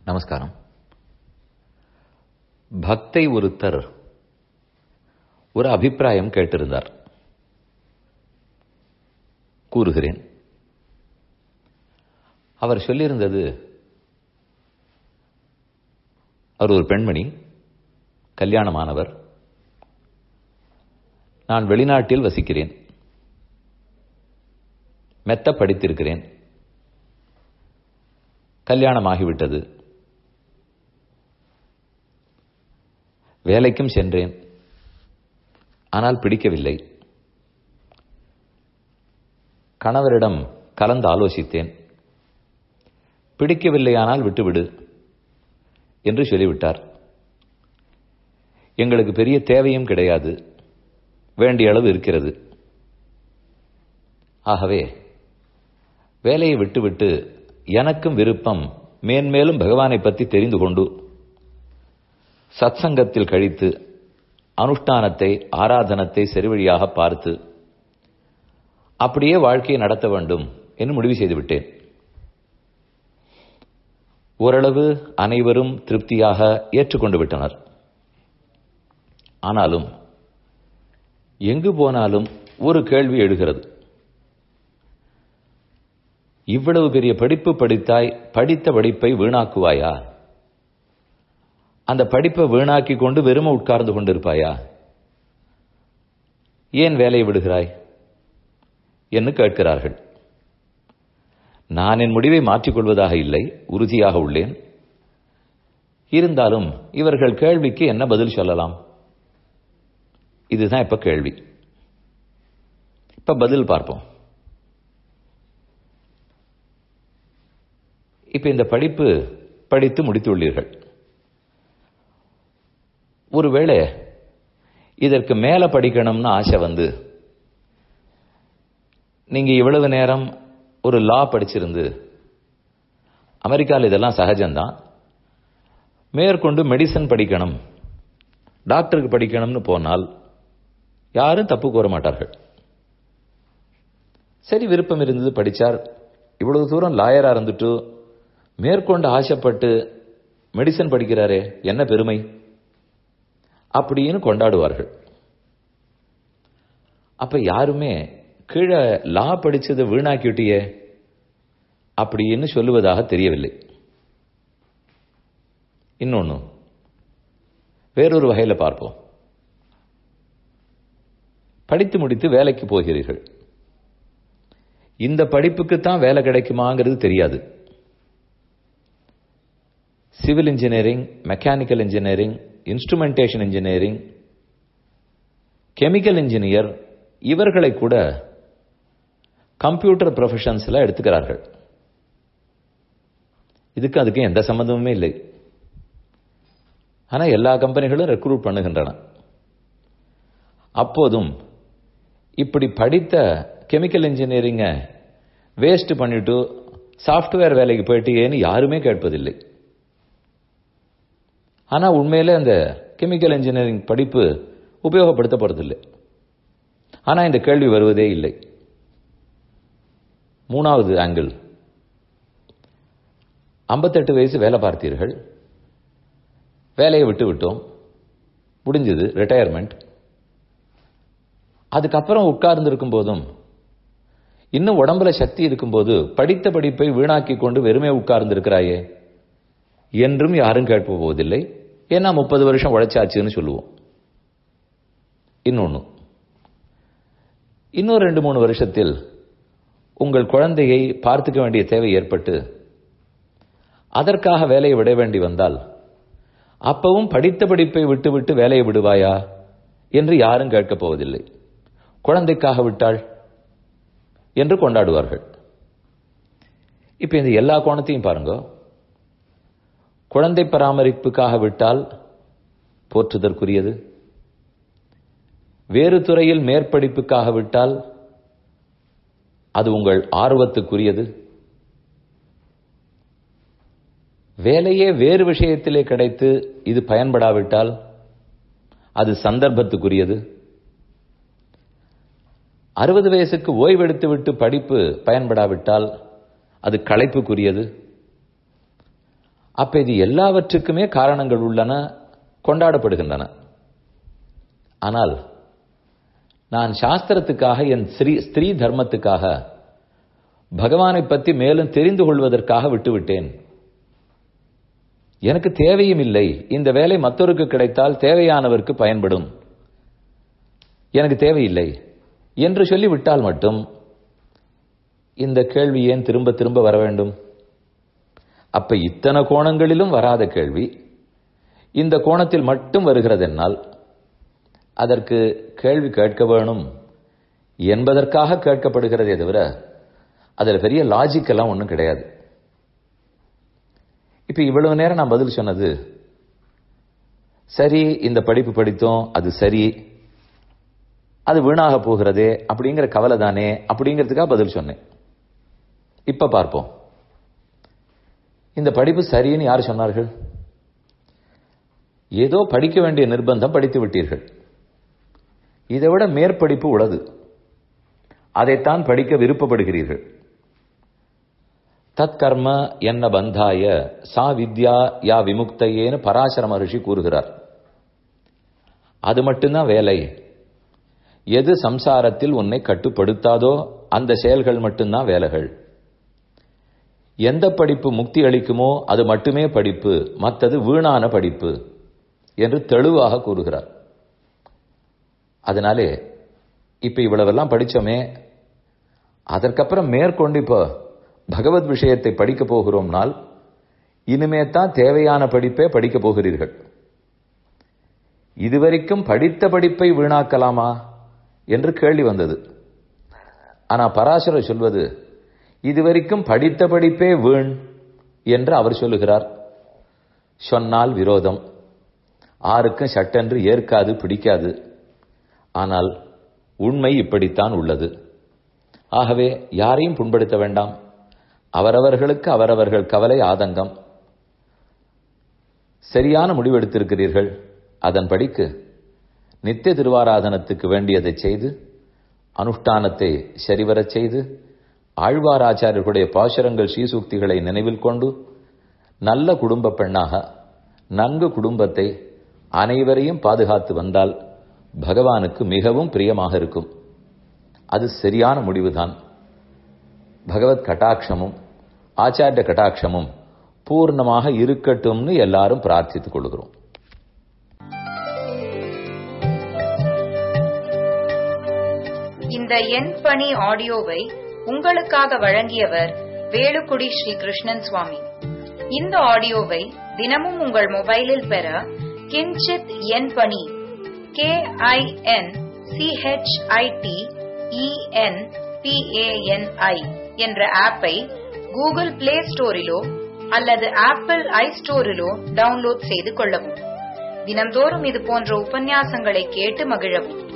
நமஸ்காரம் பக்தை ஒருத்தர் ஒரு அபிப்பிராயம் கேட்டிருந்தார் கூறுகிறேன் அவர் சொல்லியிருந்தது அவர் ஒரு பெண்மணி கல்யாணமானவர் நான் வெளிநாட்டில் வசிக்கிறேன் மெத்த படித்திருக்கிறேன் கல்யாணமாகிவிட்டது வேலைக்கும் சென்றேன் ஆனால் பிடிக்கவில்லை கணவரிடம் கலந்து ஆலோசித்தேன் பிடிக்கவில்லையானால் விட்டுவிடு என்று சொல்லிவிட்டார் எங்களுக்கு பெரிய தேவையும் கிடையாது வேண்டிய அளவு இருக்கிறது ஆகவே வேலையை விட்டுவிட்டு எனக்கும் விருப்பம் மேன்மேலும் பகவானை பற்றி தெரிந்து கொண்டு சத்சங்கத்தில் கழித்து அனுஷ்டானத்தை ஆராதனத்தை சரிவழியாக பார்த்து அப்படியே வாழ்க்கையை நடத்த வேண்டும் என்று முடிவு செய்துவிட்டேன் ஓரளவு அனைவரும் திருப்தியாக ஏற்றுக்கொண்டு விட்டனர் ஆனாலும் எங்கு போனாலும் ஒரு கேள்வி எழுகிறது இவ்வளவு பெரிய படிப்பு படித்தாய் படித்த படிப்பை வீணாக்குவாயா அந்த படிப்பை வீணாக்கி கொண்டு வெறும உட்கார்ந்து கொண்டிருப்பாயா ஏன் வேலையை விடுகிறாய் என்று கேட்கிறார்கள் நான் என் முடிவை மாற்றிக்கொள்வதாக இல்லை உறுதியாக உள்ளேன் இருந்தாலும் இவர்கள் கேள்விக்கு என்ன பதில் சொல்லலாம் இதுதான் இப்ப கேள்வி இப்ப பதில் பார்ப்போம் இப்ப இந்த படிப்பு படித்து முடித்துள்ளீர்கள் ஒருவேளை இதற்கு மேல படிக்கணும்னு ஆசை வந்து நீங்க இவ்வளவு நேரம் ஒரு லா படிச்சிருந்து அமெரிக்காவில் இதெல்லாம் சகஜம்தான் மேற்கொண்டு மெடிசன் படிக்கணும் டாக்டருக்கு படிக்கணும்னு போனால் யாரும் தப்பு கூற மாட்டார்கள் சரி விருப்பம் இருந்தது படிச்சார் இவ்வளவு தூரம் லாயரா இருந்துட்டு மேற்கொண்டு ஆசைப்பட்டு மெடிசன் படிக்கிறாரே என்ன பெருமை அப்படின்னு கொண்டாடுவார்கள் அப்ப யாருமே கீழே லா படிச்சதை வீணாக்கிட்டியே அப்படின்னு சொல்லுவதாக தெரியவில்லை இன்னொன்னு வேறொரு வகையில பார்ப்போம் படித்து முடித்து வேலைக்கு போகிறீர்கள் இந்த படிப்புக்கு தான் வேலை கிடைக்குமாங்கிறது தெரியாது civil engineering mechanical engineering instrumentation engineering chemical engineer இவர்களை கூட கம்ப்யூட்டர் ப்ரொஃபஷன்ஸ்ல எடுத்துக்கிறார்கள் இதுக்கு அதுக்கு எந்த சம்பந்தமுமே இல்லை ஆனா எல்லா கம்பெனிகளும் ரெக்ரூட் பண்ணுகின்றன அப்போதும் இப்படி படித்த கெமிக்கல் இன்ஜினியரிங்க வேஸ்ட் பண்ணிட்டு சாஃப்ட்வேர் வேலைக்கு போயிட்டேன்னு யாருமே கேட்பதில்லை ஆனா உண்மையிலே அந்த கெமிக்கல் இன்ஜினியரிங் படிப்பு உபயோகப்படுத்தப்படுறதில்லை ஆனா இந்த கேள்வி வருவதே இல்லை மூணாவது ஆங்கிள் ஐம்பத்தெட்டு வயசு வேலை பார்த்தீர்கள் வேலையை விட்டு விட்டோம் முடிஞ்சது ரிட்டையர்மெண்ட் அதுக்கப்புறம் உட்கார்ந்து இருக்கும் போதும் இன்னும் உடம்புல சக்தி இருக்கும்போது படித்த படிப்பை வீணாக்கி கொண்டு வெறுமே உட்கார்ந்து இருக்கிறாயே என்றும் யாரும் கேட்ப போவதில்லை ஏன்னா முப்பது வருஷம் உழைச்சாச்சுன்னு சொல்லுவோம் இன்னொன்னு இன்னும் ரெண்டு மூணு வருஷத்தில் உங்கள் குழந்தையை பார்த்துக்க வேண்டிய தேவை ஏற்பட்டு அதற்காக வேலையை விட வேண்டி வந்தால் அப்பவும் படித்த படிப்பை விட்டுவிட்டு வேலையை விடுவாயா என்று யாரும் கேட்கப் போவதில்லை குழந்தைக்காக விட்டாள் என்று கொண்டாடுவார்கள் இப்ப இந்த எல்லா கோணத்தையும் பாருங்க குழந்தை பராமரிப்புக்காக விட்டால் போற்றுதற்குரியது வேறு துறையில் மேற்படிப்புக்காக விட்டால் அது உங்கள் ஆர்வத்துக்குரியது வேலையே வேறு விஷயத்திலே கிடைத்து இது பயன்படாவிட்டால் அது சந்தர்ப்பத்துக்குரியது அறுபது வயசுக்கு ஓய்வெடுத்து விட்டு படிப்பு பயன்படாவிட்டால் அது களைப்புக்குரியது அப்ப இது எல்லாவற்றுக்குமே காரணங்கள் உள்ளன கொண்டாடப்படுகின்றன ஆனால் நான் சாஸ்திரத்துக்காக என் ஸ்ரீ ஸ்திரீ தர்மத்துக்காக பகவானை பற்றி மேலும் தெரிந்து கொள்வதற்காக விட்டுவிட்டேன் எனக்கு தேவையும் இல்லை இந்த வேலை மற்றொருக்கு கிடைத்தால் தேவையானவருக்கு பயன்படும் எனக்கு தேவையில்லை என்று சொல்லி விட்டால் மட்டும் இந்த கேள்வி ஏன் திரும்ப திரும்ப வர வேண்டும் அப்ப இத்தனை கோணங்களிலும் வராத கேள்வி இந்த கோணத்தில் மட்டும் வருகிறது என்னால் அதற்கு கேள்வி கேட்க வேணும் என்பதற்காக கேட்கப்படுகிறதே தவிர அதில் பெரிய லாஜிக் எல்லாம் ஒன்றும் கிடையாது இப்ப இவ்வளவு நேரம் நான் பதில் சொன்னது சரி இந்த படிப்பு படித்தோம் அது சரி அது வீணாக போகிறதே அப்படிங்கிற கவலை தானே அப்படிங்கிறதுக்காக பதில் சொன்னேன் இப்ப பார்ப்போம் இந்த படிப்பு சரின்னு யார் சொன்னார்கள் ஏதோ படிக்க வேண்டிய நிர்பந்தம் படித்து விட்டீர்கள் இதை விட மேற்படிப்பு உள்ளது அதைத்தான் படிக்க விருப்பப்படுகிறீர்கள் தற்கர்ம என்ன பந்தாய சா வித்யா யா விமுக்தையேன்னு பராசர மகர்ஷி கூறுகிறார் அது மட்டும்தான் வேலை எது சம்சாரத்தில் உன்னை கட்டுப்படுத்தாதோ அந்த செயல்கள் மட்டும்தான் வேலைகள் எந்த படிப்பு முக்தி அளிக்குமோ அது மட்டுமே படிப்பு மற்றது வீணான படிப்பு என்று தெளிவாக கூறுகிறார் அதனாலே இப்ப இவ்வளவெல்லாம் படிச்சோமே அதற்கப்புறம் மேற்கொண்டு இப்போ பகவத் விஷயத்தை படிக்க போகிறோம்னால் இனிமே தான் தேவையான படிப்பே படிக்க போகிறீர்கள் இதுவரைக்கும் படித்த படிப்பை வீணாக்கலாமா என்று கேள்வி வந்தது ஆனா பராசரர் சொல்வது இதுவரைக்கும் படித்த படிப்பே வீண் என்று அவர் சொல்லுகிறார் சொன்னால் விரோதம் ஆருக்கும் சட்டென்று ஏற்காது பிடிக்காது ஆனால் உண்மை இப்படித்தான் உள்ளது ஆகவே யாரையும் புண்படுத்த வேண்டாம் அவரவர்களுக்கு அவரவர்கள் கவலை ஆதங்கம் சரியான முடிவெடுத்திருக்கிறீர்கள் அதன் படிக்கு நித்திய திருவாராதனத்துக்கு வேண்டியதை செய்து அனுஷ்டானத்தை சரிவரச் செய்து ஆழ்வார் ஆச்சாரியர்களுடைய பாசுரங்கள் ஸ்ரீசூக்திகளை நினைவில் கொண்டு நல்ல குடும்ப பெண்ணாக நன்கு குடும்பத்தை அனைவரையும் பாதுகாத்து வந்தால் பகவானுக்கு மிகவும் பிரியமாக இருக்கும் அது சரியான முடிவுதான் பகவத் கட்டாட்சமும் ஆச்சாரிய கட்டாட்சமும் பூர்ணமாக இருக்கட்டும்னு எல்லாரும் பிரார்த்தித்துக் கொள்கிறோம் இந்த எண் பணி ஆடியோவை உங்களுக்காக வழங்கியவர் வேலுக்குடி ஸ்ரீ கிருஷ்ணன் சுவாமி இந்த ஆடியோவை தினமும் உங்கள் மொபைலில் பெற கிஞ்சித் எண் பணி கே ஐ என் சிஹெச்ஐடி இஎன் பிஏஎன்ஐ என்ற ஆப்பை கூகுள் பிளே ஸ்டோரிலோ அல்லது ஆப்பிள் ஐ ஸ்டோரிலோ டவுன்லோட் செய்து கொள்ளவும் தினம்தோறும் இது போன்ற உபன்யாசங்களை கேட்டு மகிழவும்